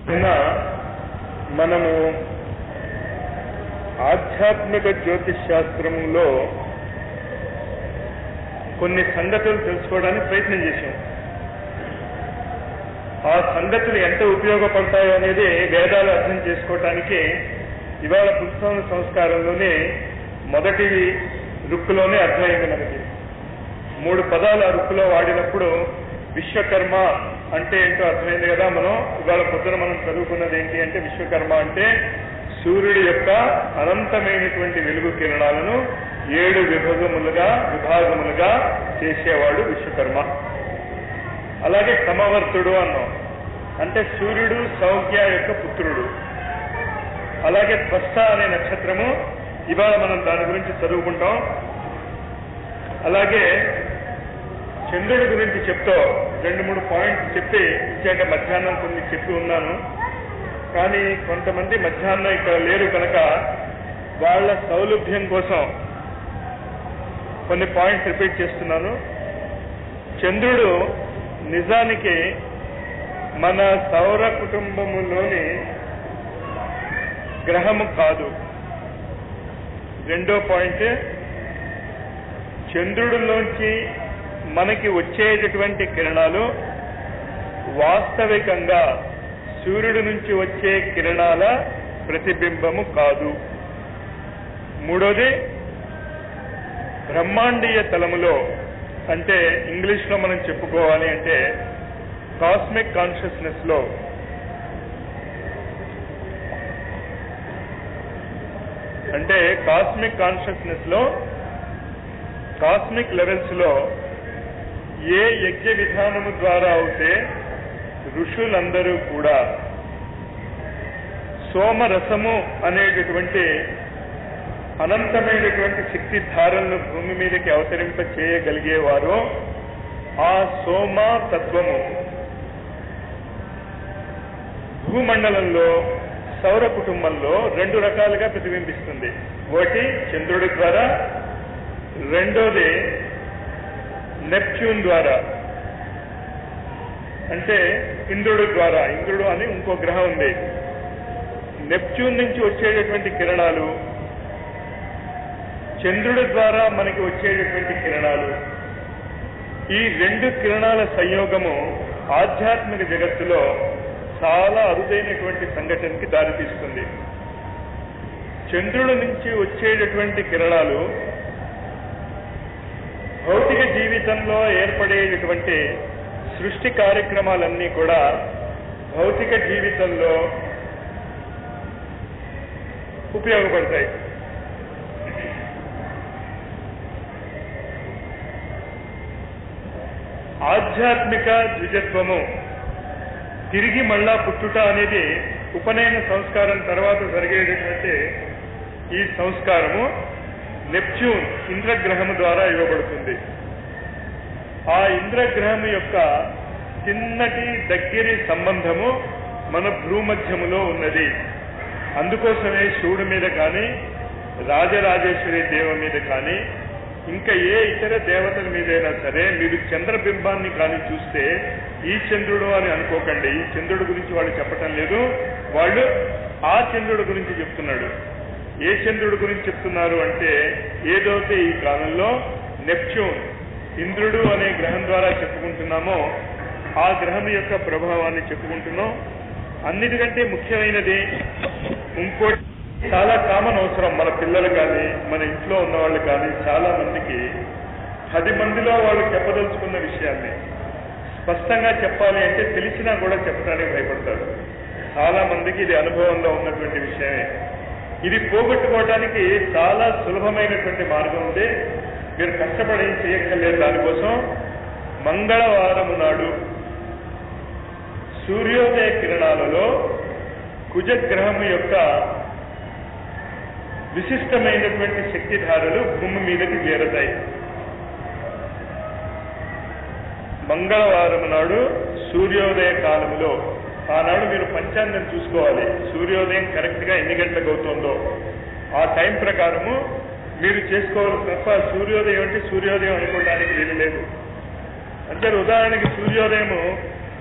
నిన్న మనము ఆధ్యాత్మిక జ్యోతిష్ శాస్త్రంలో కొన్ని సంగతులు తెలుసుకోవడానికి ప్రయత్నం చేశాం ఆ సంగతులు ఎంత ఉపయోగపడతాయో అనేది వేదాలు అర్థం చేసుకోవటానికి ఇవాళ పుస్తకం సంస్కారంలోనే మొదటి రుక్కులోనే అర్థమైంది మనకి మూడు పదాలు ఆ రుక్కులో వాడినప్పుడు విశ్వకర్మ అంటే ఏంటో అర్థమైంది కదా మనం ఇవాళ పొద్దున మనం చదువుకున్నది ఏంటి అంటే విశ్వకర్మ అంటే సూర్యుడి యొక్క అనంతమైనటువంటి వెలుగు కిరణాలను ఏడు విభాగములుగా విభాగములుగా చేసేవాడు విశ్వకర్మ అలాగే సమవర్తుడు అన్నాం అంటే సూర్యుడు సౌఖ్య యొక్క పుత్రుడు అలాగే త్వస్త అనే నక్షత్రము ఇవాళ మనం దాని గురించి చదువుకుంటాం అలాగే చంద్రుడి గురించి చెప్తూ రెండు మూడు పాయింట్స్ చెప్పి ఇచ్చాక మధ్యాహ్నం కొన్ని చెప్పి ఉన్నాను కానీ కొంతమంది మధ్యాహ్నం ఇక్కడ లేరు కనుక వాళ్ళ సౌలభ్యం కోసం కొన్ని పాయింట్స్ రిపీట్ చేస్తున్నాను చంద్రుడు నిజానికి మన సౌర కుటుంబములోని గ్రహము కాదు రెండో పాయింట్ చంద్రుడిలోంచి మనకి వచ్చేటటువంటి కిరణాలు వాస్తవికంగా సూర్యుడి నుంచి వచ్చే కిరణాల ప్రతిబింబము కాదు మూడోది బ్రహ్మాండీయ తలములో అంటే ఇంగ్లీష్లో మనం చెప్పుకోవాలి అంటే కాస్మిక్ కాన్షియస్నెస్ లో అంటే కాస్మిక్ కాన్షియస్నెస్ లో కాస్మిక్ లెవెల్స్ లో ఏ యజ్ఞ విధానము ద్వారా అయితే ఋషులందరూ కూడా సోమరసము అనేటటువంటి అనంతమైనటువంటి శక్తి ధారలను భూమి మీదకి అవతరింప చేయగలిగేవారో ఆ సోమ తత్వము భూమండలంలో సౌర కుటుంబంలో రెండు రకాలుగా ప్రతిబింబిస్తుంది ఒకటి చంద్రుడి ద్వారా రెండోది నెప్ట్యూన్ ద్వారా అంటే ఇంద్రుడి ద్వారా ఇంద్రుడు అని ఇంకో గ్రహం ఉంది నెప్ట్యూన్ నుంచి వచ్చేటటువంటి కిరణాలు చంద్రుడి ద్వారా మనకి వచ్చేటటువంటి కిరణాలు ఈ రెండు కిరణాల సంయోగము ఆధ్యాత్మిక జగత్తులో చాలా అరుదైనటువంటి సంఘటనకి దారితీస్తుంది చంద్రుడి నుంచి వచ్చేటటువంటి కిరణాలు భౌతిక జీవితంలో ఏర్పడేటటువంటి సృష్టి కార్యక్రమాలన్నీ కూడా భౌతిక జీవితంలో ఉపయోగపడతాయి ఆధ్యాత్మిక ద్విజత్వము తిరిగి మళ్ళా పుట్టుట అనేది ఉపనయన సంస్కారం తర్వాత జరిగేటటువంటి ఈ సంస్కారము నెప్ట్యూన్ ఇంద్రగ్రహము ద్వారా ఇవ్వబడుతుంది ఆ ఇంద్రగ్రహం యొక్క చిన్నటి దగ్గరి సంబంధము మన భూమధ్యములో ఉన్నది అందుకోసమే శివుడి మీద కానీ రాజరాజేశ్వరి దేవ మీద కానీ ఇంకా ఏ ఇతర దేవతల మీదైనా సరే మీరు చంద్రబింబాన్ని కానీ చూస్తే ఈ చంద్రుడు అని అనుకోకండి ఈ చంద్రుడు గురించి వాళ్ళు చెప్పటం లేదు వాళ్ళు ఆ చంద్రుడు గురించి చెప్తున్నాడు ఏ చంద్రుడు గురించి చెప్తున్నారు అంటే ఏదైతే ఈ కాలంలో నెప్ట్యూన్ ఇంద్రుడు అనే గ్రహం ద్వారా చెప్పుకుంటున్నామో ఆ గ్రహం యొక్క ప్రభావాన్ని చెప్పుకుంటున్నాం అన్నిటికంటే ముఖ్యమైనది ఇంకోటి చాలా కామన్ అవసరం మన పిల్లలు కానీ మన ఇంట్లో ఉన్న వాళ్ళు కానీ చాలా మందికి పది మందిలో వాళ్ళు చెప్పదలుచుకున్న విషయాన్ని స్పష్టంగా చెప్పాలి అంటే తెలిసినా కూడా చెప్పడానికి భయపడతారు చాలా మందికి ఇది అనుభవంలో ఉన్నటువంటి విషయమే ఇది పోగొట్టుకోవడానికి చాలా సులభమైనటువంటి మార్గం ఉంది మీరు కష్టపడి ఏం చేయక్కర్లేదు దానికోసం మంగళవారము నాడు సూర్యోదయ కిరణాలలో కుజగ్రహం యొక్క విశిష్టమైనటువంటి శక్తిధారలు భూమి మీదకి చేరతాయి మంగళవారం నాడు సూర్యోదయ కాలంలో ఆనాడు మీరు పంచాంగం చూసుకోవాలి సూర్యోదయం కరెక్ట్ గా ఎన్ని గంటలకు అవుతుందో ఆ టైం ప్రకారము మీరు చేసుకోవాలి తప్ప సూర్యోదయం అంటే సూర్యోదయం అనుకోవడానికి వీలు లేదు అంటే ఉదాహరణకి సూర్యోదయము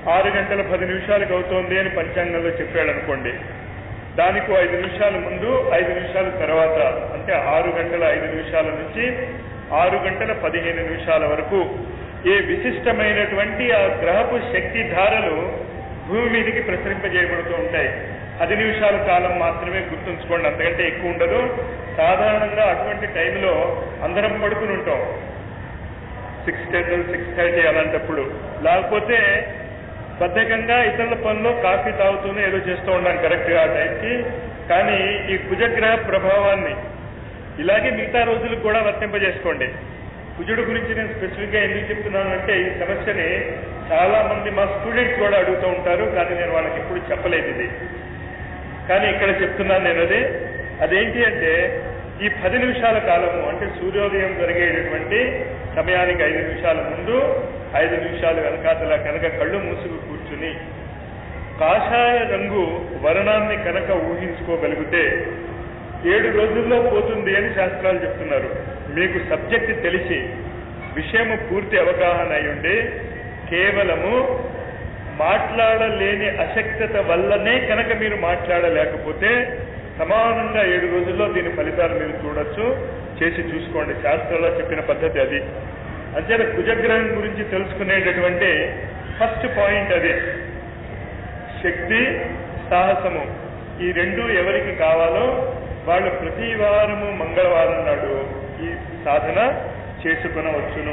ఆరు గంటల పది నిమిషాలకు అవుతోంది అని పంచాంగంలో చెప్పాడు అనుకోండి దానికి ఐదు నిమిషాల ముందు ఐదు నిమిషాల తర్వాత అంటే ఆరు గంటల ఐదు నిమిషాల నుంచి ఆరు గంటల పదిహేను నిమిషాల వరకు ఏ విశిష్టమైనటువంటి ఆ గ్రహపు శక్తి ధారలు భూమి మీదకి ప్రసరింపజేయబడుతూ ఉంటాయి పది నిమిషాల కాలం మాత్రమే గుర్తుంచుకోండి అంతకంటే ఎక్కువ ఉండదు సాధారణంగా అటువంటి టైంలో అందరం పడుకుని ఉంటాం సిక్స్ టెన్ సిక్స్ థర్టీ అలాంటప్పుడు లేకపోతే బద్ధకంగా ఇతరుల పనిలో కాఫీ తాగుతూనే ఏదో చేస్తూ ఉన్నాం కరెక్ట్గా ఆ టైంకి కానీ ఈ కుజగ్రహ ప్రభావాన్ని ఇలాగే మిగతా రోజులకు కూడా వర్తింపజేసుకోండి కుజుడు గురించి నేను స్పెసిఫిక్గా ఎందుకు చెప్తున్నాను అంటే ఈ సమస్యని చాలా మంది మా స్టూడెంట్స్ కూడా అడుగుతూ ఉంటారు కానీ నేను వాళ్ళకి ఎప్పుడు చెప్పలేదు ఇది కానీ ఇక్కడ చెప్తున్నాను నేను అది అదేంటి అంటే ఈ పది నిమిషాల కాలము అంటే సూర్యోదయం జరిగేటటువంటి సమయానికి ఐదు నిమిషాల ముందు ఐదు నిమిషాలు వెనకాతల కనుక కళ్ళు మూసుకు కూర్చుని కాషాయ రంగు వర్ణాన్ని కనుక ఊహించుకోగలిగితే ఏడు రోజుల్లో పోతుంది అని శాస్త్రాలు చెప్తున్నారు మీకు సబ్జెక్ట్ తెలిసి విషయము పూర్తి అవగాహన అయి ఉండి కేవలము మాట్లాడలేని అశక్తత వల్లనే కనుక మీరు మాట్లాడలేకపోతే సమానంగా ఏడు రోజుల్లో దీని ఫలితాలు మీరు చూడొచ్చు చేసి చూసుకోండి శాస్త్రంలో చెప్పిన పద్ధతి అది అంచేత కుజగ్రహం గురించి తెలుసుకునేటటువంటి ఫస్ట్ పాయింట్ అదే శక్తి సాహసము ఈ రెండు ఎవరికి కావాలో వాళ్ళు ప్రతి వారము మంగళవారం నాడు ఈ సాధన చేసుకునవచ్చును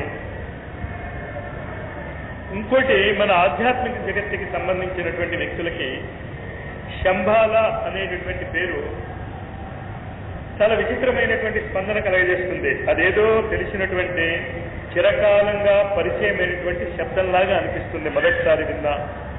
ఇంకోటి మన ఆధ్యాత్మిక జగత్తుకి సంబంధించినటువంటి వ్యక్తులకి శంభాల అనేటటువంటి పేరు చాలా విచిత్రమైనటువంటి స్పందన కలగజేస్తుంది అదేదో తెలిసినటువంటి చిరకాలంగా పరిచయమైనటువంటి శబ్దంలాగా అనిపిస్తుంది మొదటిసారి విన్నా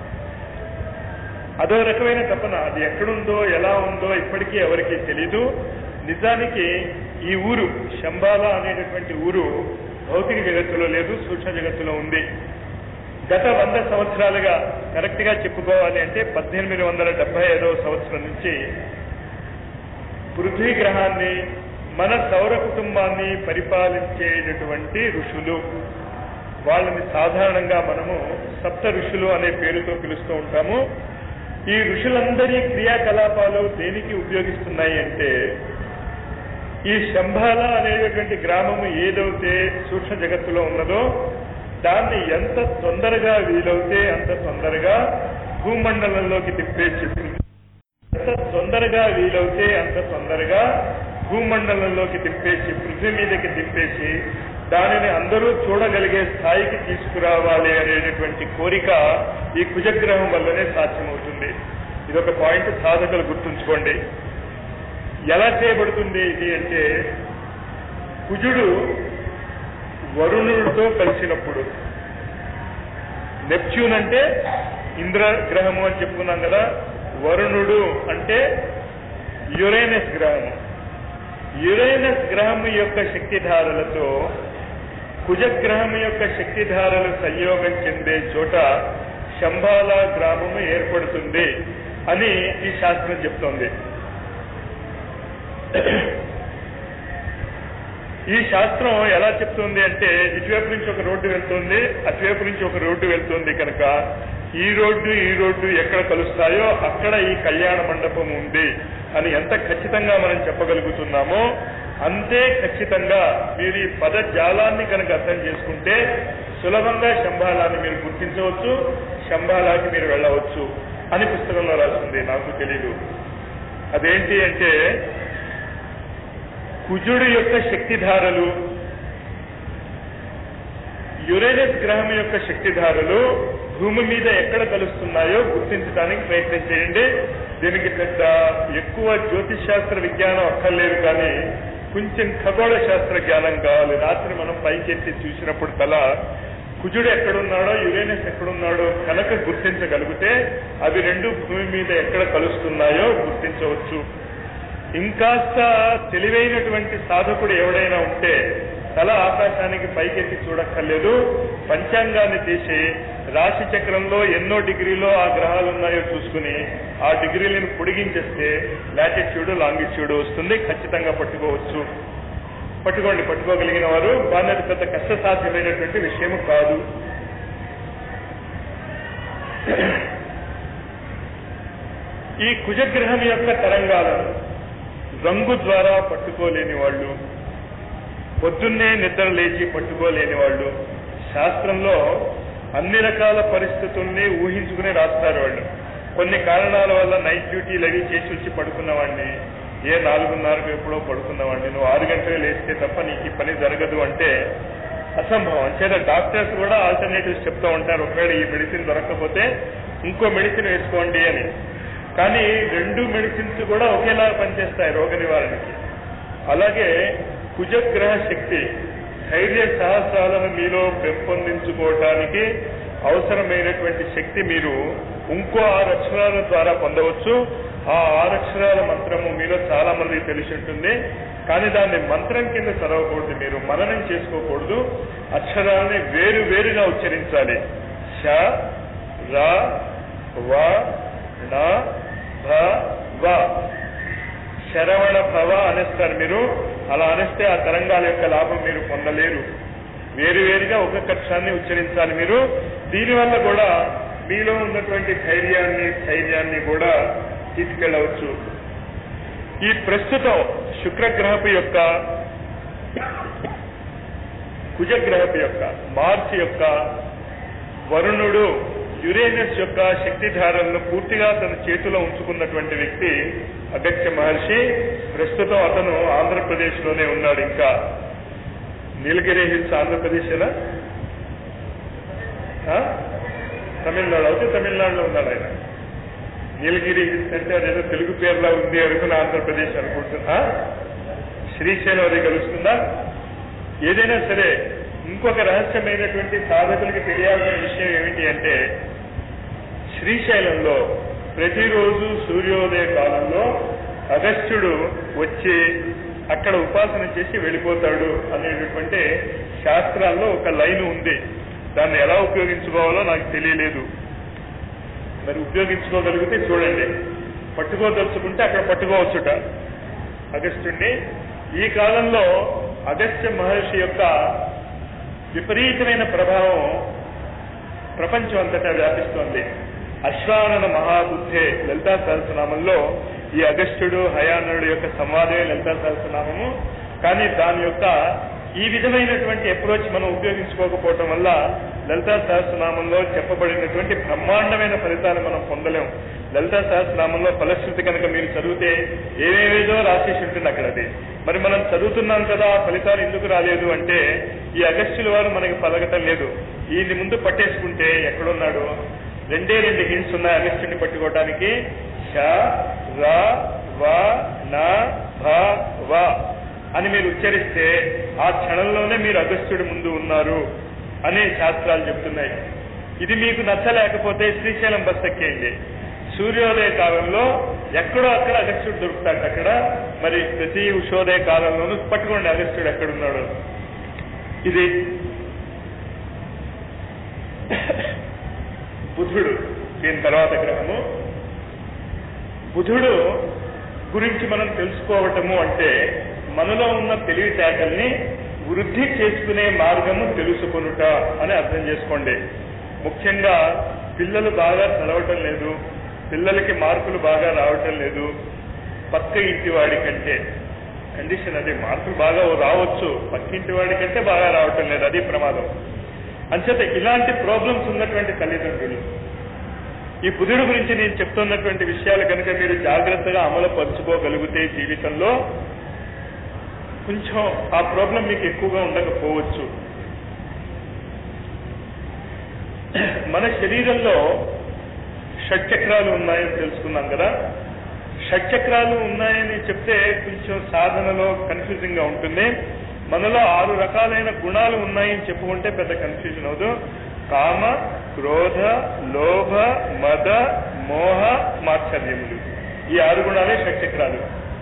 అదో రకమైన తపన అది ఎక్కడుందో ఎలా ఉందో ఇప్పటికీ ఎవరికీ తెలీదు నిజానికి ఈ ఊరు శంబాల అనేటటువంటి ఊరు భౌతిక జగత్తులో లేదు సూక్ష్మ జగత్తులో ఉంది గత వంద సంవత్సరాలుగా కరెక్ట్ గా చెప్పుకోవాలి అంటే పద్దెనిమిది వందల డెబ్బై ఐదవ సంవత్సరం నుంచి పృథ్వీ గ్రహాన్ని మన సౌర కుటుంబాన్ని పరిపాలించేటటువంటి ఋషులు వాళ్ళని సాధారణంగా మనము సప్త ఋషులు అనే పేరుతో పిలుస్తూ ఉంటాము ఈ ఋషులందరి క్రియాకలాపాలు దేనికి ఉపయోగిస్తున్నాయి అంటే ఈ శంభాల అనేటటువంటి గ్రామము ఏదైతే సూక్ష్మ జగత్తులో ఉన్నదో దాన్ని ఎంత తొందరగా వీలవుతే అంత తొందరగా భూమండలంలోకి తిప్పేసి ఎంత తొందరగా వీలవుతే అంత తొందరగా భూమండలంలోకి తిప్పేసి పృథ్వీ మీదకి తిప్పేసి దానిని అందరూ చూడగలిగే స్థాయికి తీసుకురావాలి అనేటటువంటి కోరిక ఈ కుజగ్రహం వల్లనే సాధ్యమవుతుంది ఇదొక పాయింట్ సాధకులు గుర్తుంచుకోండి ఎలా చేయబడుతుంది ఇది అంటే కుజుడు వరుణుడితో కలిసినప్పుడు నెప్ట్యూన్ అంటే ఇంద్రగ్రహము అని చెప్పుకున్నాం కదా వరుణుడు అంటే యురేనస్ గ్రహము యురేనస్ గ్రహము యొక్క శక్తిధారలతో కుజగ్రహం యొక్క శక్తిధారలు సంయోగం చెందే చోట శంబాల గ్రామము ఏర్పడుతుంది అని ఈ శాస్త్రం చెప్తోంది ఈ శాస్త్రం ఎలా చెప్తుంది అంటే ఇటువైపు నుంచి ఒక రోడ్డు వెళ్తుంది అటువైపు నుంచి ఒక రోడ్డు వెళ్తుంది కనుక ఈ రోడ్డు ఈ రోడ్డు ఎక్కడ కలుస్తాయో అక్కడ ఈ కళ్యాణ మండపం ఉంది అని ఎంత ఖచ్చితంగా మనం చెప్పగలుగుతున్నామో అంతే ఖచ్చితంగా మీరు ఈ పద జాలాన్ని కనుక అర్థం చేసుకుంటే సులభంగా శంభాలాన్ని మీరు గుర్తించవచ్చు శంభాలాకి మీరు వెళ్ళవచ్చు అని పుస్తకంలో రాస్తుంది నాకు తెలీదు అదేంటి అంటే కుజుడు యొక్క శక్తిధారలు యురేనస్ గ్రహం యొక్క శక్తిధారలు భూమి మీద ఎక్కడ కలుస్తున్నాయో గుర్తించడానికి ప్రయత్నం చేయండి దీనికి పెద్ద ఎక్కువ జ్యోతిష్ శాస్త్ర విజ్ఞానం అక్కర్లేదు కానీ కొంచెం ఖగోళ శాస్త్ర జ్ఞానం కావాలి రాత్రి మనం పైకెత్తి చూసినప్పుడు కల కుజుడు ఎక్కడున్నాడో యురేనస్ ఎక్కడున్నాడో కనుక గుర్తించగలిగితే అవి రెండు భూమి మీద ఎక్కడ కలుస్తున్నాయో గుర్తించవచ్చు ఇంకాస్త తెలివైనటువంటి సాధకుడు ఎవడైనా ఉంటే తల ఆకాశానికి పైకెత్తి చూడక్కర్లేదు పంచాంగాన్ని తీసి రాశి చక్రంలో ఎన్నో డిగ్రీలో ఆ గ్రహాలు ఉన్నాయో చూసుకుని ఆ డిగ్రీలను పొడిగించేస్తే లాటిట్యూడ్ లాంగిట్యూడ్ వస్తుంది ఖచ్చితంగా పట్టుకోవచ్చు పట్టుకోండి పట్టుకోగలిగిన వారు బాధ్యత పెద్ద కష్టసాధ్యమైనటువంటి విషయము కాదు ఈ కుజగ్రహం యొక్క తరంగాలను రంగు ద్వారా పట్టుకోలేని వాళ్ళు పొద్దున్నే నిద్ర లేచి పట్టుకోలేని వాళ్ళు శాస్త్రంలో అన్ని రకాల పరిస్థితుల్ని ఊహించుకుని రాస్తారు వాళ్ళు కొన్ని కారణాల వల్ల నైట్ డ్యూటీలు అవి చేసి వచ్చి పడుకున్న వాడిని ఏ నాలుగున్నరకు ఎప్పుడో పడుకున్న వాడిని నువ్వు ఆరు గంటలు లేస్తే తప్ప నీకు ఈ పని జరగదు అంటే అసంభవం అంచేత డాక్టర్స్ కూడా ఆల్టర్నేటివ్స్ చెప్తూ ఉంటారు ఒకవేళ ఈ మెడిసిన్ దొరకకపోతే ఇంకో మెడిసిన్ వేసుకోండి అని కానీ రెండు మెడిసిన్స్ కూడా ఒకేలా పనిచేస్తాయి రోగ నివారణకి అలాగే కుజగ్రహ శక్తి ధైర్య సాహసాలను మీలో పెంపొందించుకోవటానికి అవసరమైనటువంటి శక్తి మీరు ఇంకో ఆరు అక్షరాల ద్వారా పొందవచ్చు ఆ ఆరు అక్షరాల మంత్రము మీలో చాలా మందికి తెలిసి ఉంటుంది కానీ దాన్ని మంత్రం కింద చదవకూడదు మీరు మననం చేసుకోకూడదు అక్షరాలని వేరు వేరుగా ఉచ్చరించాలి ష ర వ న భ వ శరవణ భవ అనేస్తారు మీరు అలా అనేస్తే ఆ తరంగాల యొక్క లాభం మీరు పొందలేరు వేరువేరుగా ఒక్కొక్క అక్షరాన్ని ఉచ్చరించాలి మీరు దీనివల్ల కూడా మీలో ఉన్నటువంటి ధైర్యాన్ని ధైర్యాన్ని కూడా తీసుకెళ్ళవచ్చు ఈ ప్రస్తుతం శుక్రగ్రహపు యొక్క కుజగ్రహపు యొక్క మార్చి యొక్క వరుణుడు యురేనస్ యొక్క శక్తిధారలను పూర్తిగా తన చేతిలో ఉంచుకున్నటువంటి వ్యక్తి అగత్య మహర్షి ప్రస్తుతం అతను ఆంధ్రప్రదేశ్లోనే ఉన్నాడు ఇంకా నీలగిరి హిల్స్ ఆంధ్రప్రదేశేనా ఆ? తమిళనాడు అయితే తమిళనాడులో ఉన్నాడు ఆయన నీలగిరి హిల్స్ అంటే అదేదో తెలుగు పేరులా ఉంది అనుకుని ఆంధ్రప్రదేశ్ అనుకుంటున్నా శ్రీశైలం అది కలుస్తుందా ఏదైనా సరే ఇంకొక రహస్యమైనటువంటి సాధకులకి తెలియాల్సిన విషయం ఏమిటి అంటే శ్రీశైలంలో ప్రతిరోజు సూర్యోదయ కాలంలో అగస్త్యుడు వచ్చి అక్కడ ఉపాసన చేసి వెళ్ళిపోతాడు అనేటటువంటి శాస్త్రాల్లో ఒక లైన్ ఉంది దాన్ని ఎలా ఉపయోగించుకోవాలో నాకు తెలియలేదు మరి ఉపయోగించుకోగలిగితే చూడండి పట్టుకోదలుచుకుంటే అక్కడ పట్టుకోవచ్చుట అగస్త్యుడిని ఈ కాలంలో అగస్త్య మహర్షి యొక్క విపరీతమైన ప్రభావం ప్రపంచం అంతటా వ్యాపిస్తోంది అశ్వానన మహాబుద్ధే లలితా సహస్రనామంలో ఈ అగస్త్యుడు హయానుడు యొక్క సంవాదమే లలితా సహస్రనామము కానీ దాని యొక్క ఈ విధమైనటువంటి అప్రోచ్ మనం ఉపయోగించుకోకపోవటం వల్ల లలితా సహస్రనామంలో చెప్పబడినటువంటి బ్రహ్మాండమైన ఫలితాలు మనం పొందలేం లలితా సహస్రనామంలో ఫలశ్రుతి కనుక మీరు చదివితే ఏమేవేదో రాసేసి ఉంటుంది అక్కడ అది మరి మనం చదువుతున్నాం కదా ఆ ఫలితాలు ఎందుకు రాలేదు అంటే ఈ అగస్త్యుల వారు మనకి పలకటం లేదు ఈయన్ని ముందు పట్టేసుకుంటే ఎక్కడున్నాడు రెండే రెండు హింట్స్ ఉన్నాయి అగస్త్యుని పట్టుకోవడానికి ష ర వ న భ వ అని మీరు ఉచ్చరిస్తే ఆ క్షణంలోనే మీరు అగస్త్యుడి ముందు ఉన్నారు అనే శాస్త్రాలు చెప్తున్నాయి ఇది మీకు నచ్చలేకపోతే శ్రీశైలం బస్ ఎక్కేయండి సూర్యోదయ కాలంలో ఎక్కడో అక్కడ అగస్త్యుడు దొరుకుతాడు అక్కడ మరి ప్రతి ఉషోదయ కాలంలోనూ పట్టుకోండి అగస్త్యుడు ఎక్కడున్నాడు ఇది బుధుడు దీని తర్వాత గ్రహము బుధుడు గురించి మనం తెలుసుకోవటము అంటే మనలో ఉన్న తెలివితేటల్ని వృద్ధి చేసుకునే మార్గము తెలుసుకొనుట అని అర్థం చేసుకోండి ముఖ్యంగా పిల్లలు బాగా చదవటం లేదు పిల్లలకి మార్కులు బాగా రావటం లేదు పక్క ఇంటి వాడి కంటే కండిషన్ అది మార్కులు బాగా రావచ్చు పక్కింటి వాడి కంటే బాగా రావటం లేదు అది ప్రమాదం అంచేత ఇలాంటి ప్రాబ్లమ్స్ ఉన్నటువంటి తల్లిదండ్రులు ఈ బుధుడు గురించి నేను చెప్తున్నటువంటి విషయాలు కనుక మీరు జాగ్రత్తగా అమలు పరుచుకోగలిగితే జీవితంలో కొంచెం ఆ ప్రాబ్లం మీకు ఎక్కువగా ఉండకపోవచ్చు మన శరీరంలో షట్చక్రాలు ఉన్నాయని తెలుసుకున్నాం కదా షట్చక్రాలు ఉన్నాయని చెప్తే కొంచెం సాధనలో కన్ఫ్యూజింగ్ గా ఉంటుంది మనలో ఆరు రకాలైన గుణాలు ఉన్నాయని చెప్పుకుంటే పెద్ద కన్ఫ్యూజన్ అవదు కామ క్రోధ లోభ మద మోహ మాత్సర్యములు ఈ ఆరు గుణాలే షట్చక్రాలు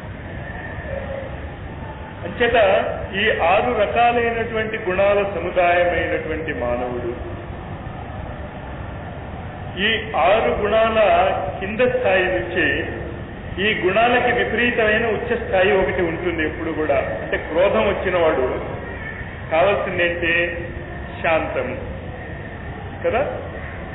అంచేత ఈ ఆరు రకాలైనటువంటి గుణాల సముదాయమైనటువంటి మానవుడు ఈ ఆరు గుణాల కింద స్థాయి నుంచి ఈ గుణాలకి విపరీతమైన ఉచ్చ స్థాయి ఒకటి ఉంటుంది ఎప్పుడు కూడా అంటే క్రోధం వచ్చిన వాడు కావాల్సింది ఏంటి శాంతము కదా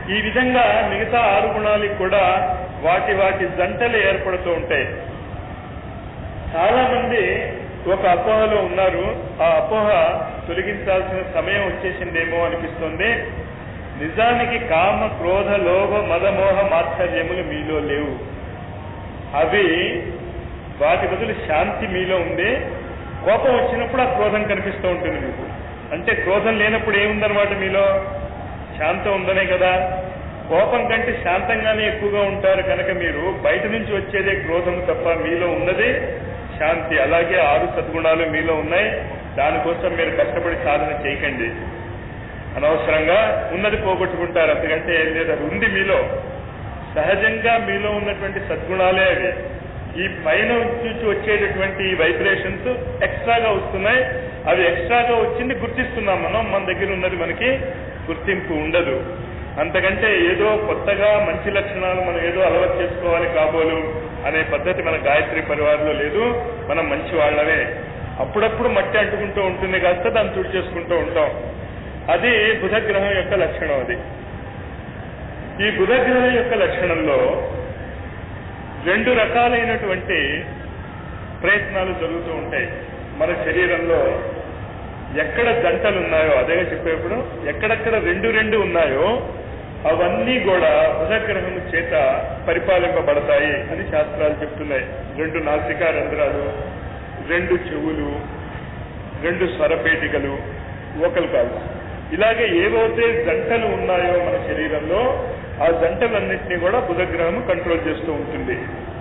ఈ విధంగా మిగతా ఆరు గుణాలకు కూడా వాటి వాటి జంటలు ఏర్పడుతూ ఉంటాయి చాలా మంది ఒక అపోహలో ఉన్నారు ఆ అపోహ తొలగించాల్సిన సమయం వచ్చేసిందేమో అనిపిస్తుంది నిజానికి కామ క్రోధ లోభ మదమోహ మాత్సర్యములు మీలో లేవు అవి వాటి బదులు శాంతి మీలో ఉంది కోపం వచ్చినప్పుడు ఆ క్రోధం కనిపిస్తూ ఉంటుంది మీకు అంటే క్రోధం లేనప్పుడు ఏముందన్నమాట మీలో శాంతం ఉందనే కదా కోపం కంటే శాంతంగానే ఎక్కువగా ఉంటారు కనుక మీరు బయట నుంచి వచ్చేదే క్రోధం తప్ప మీలో ఉన్నది శాంతి అలాగే ఆరు సద్గుణాలు మీలో ఉన్నాయి దానికోసం మీరు కష్టపడి సాధన చేయకండి అనవసరంగా ఉన్నది పోగొట్టుకుంటారు అంతకంటే ఏం లేదు అది ఉంది మీలో సహజంగా మీలో ఉన్నటువంటి సద్గుణాలే అవి ఈ పైన నుంచి వచ్చేటటువంటి వైబ్రేషన్స్ ఎక్స్ట్రాగా వస్తున్నాయి అవి ఎక్స్ట్రాగా వచ్చింది గుర్తిస్తున్నాం మనం మన దగ్గర ఉన్నది మనకి గుర్తింపు ఉండదు అంతకంటే ఏదో కొత్తగా మంచి లక్షణాలు మనం ఏదో అలవాటు చేసుకోవాలి కాబోలు అనే పద్ధతి మన గాయత్రి పరివారంలో లేదు మనం మంచి వాళ్ళమే అప్పుడప్పుడు మట్టి అంటుకుంటూ ఉంటుంది కాస్త దాన్ని తుడి చేసుకుంటూ ఉంటాం అది బుధగ్రహం యొక్క లక్షణం అది ఈ బుధగ్రహం యొక్క లక్షణంలో రెండు రకాలైనటువంటి ప్రయత్నాలు జరుగుతూ ఉంటాయి మన శరీరంలో ఎక్కడ జంటలు ఉన్నాయో అదేగా చెప్పేప్పుడు ఎక్కడెక్కడ రెండు రెండు ఉన్నాయో అవన్నీ కూడా బుధగ్రహం చేత పరిపాలింపబడతాయి అని శాస్త్రాలు చెప్తున్నాయి రెండు నాసికా రంధ్రాలు రెండు చెవులు రెండు స్వరపేటికలు వోకల్ కాల్స్ ఇలాగే ఏవైతే జంటలు ఉన్నాయో మన శరీరంలో ఆ జంటలన్నింటినీ కూడా బుధగ్రహం కంట్రోల్ చేస్తూ ఉంటుంది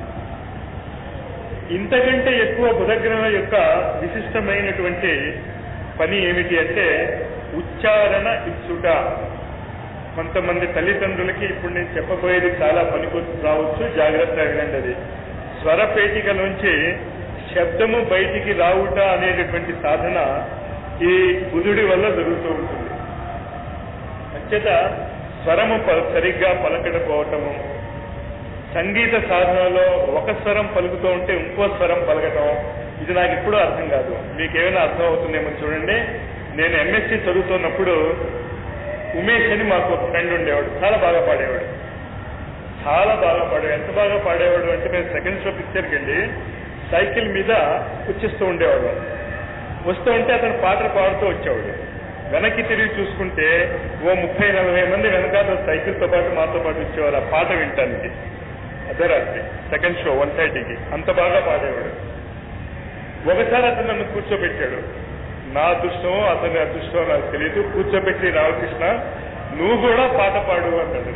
ఇంతకంటే ఎక్కువ బుధగ్రహం యొక్క విశిష్టమైనటువంటి పని ఏమిటి అంటే ఉచ్చారణ ఇచ్చుట కొంతమంది తల్లిదండ్రులకి ఇప్పుడు నేను చెప్పబోయేది చాలా పనికి రావచ్చు జాగ్రత్త వినండి అది స్వరపేటికలోంచి శబ్దము బయటికి రావుట అనేటటువంటి సాధన ఈ బుధుడి వల్ల జరుగుతూ ఉంటుంది అంచేత స్వరము ప- సరిగ్గా పలకకపోవటము సంగీత సాధనలో ఒక స్వరం పలుకుతూ ఉంటే ఇంకో స్వరం పలకటం ఇది నాకు ఇప్పుడు అర్థం కాదు మీకేమైనా అర్థం అవుతుందేమో చూడండి నేను ఎంఎస్సి చదువుతున్నప్పుడు ఉమేష్ అని మాకు ఒక ఫ్రెండ్ ఉండేవాడు చాలా బాగా పాడేవాడు చాలా బాగా పాడేవాడు ఎంత బాగా పాడేవాడు అంటే మేము సెకండ్ షో పిక్చర్కి వెళ్ళి సైకిల్ మీద వచ్చిస్తూ ఉండేవాడు వస్తూ ఉంటే అతను పాటలు పాడుతూ వచ్చేవాడు వెనక్కి తిరిగి చూసుకుంటే ఓ ముప్పై నలభై మంది వెనకాల సైకిల్తో పాటు మాతో పాటు వచ్చేవారు ఆ పాట వినటానికి అర్ధరాత్రి సెకండ్ షో వన్ థర్టీకి అంత బాగా పాడేవాడు ఒకసారి అతను నన్ను కూర్చోబెట్టాడు నా అదృష్టమో అతని అదృష్టమో నాకు తెలియదు కూర్చోబెట్టి రామకృష్ణ నువ్వు కూడా పాట పాడు అన్నాడు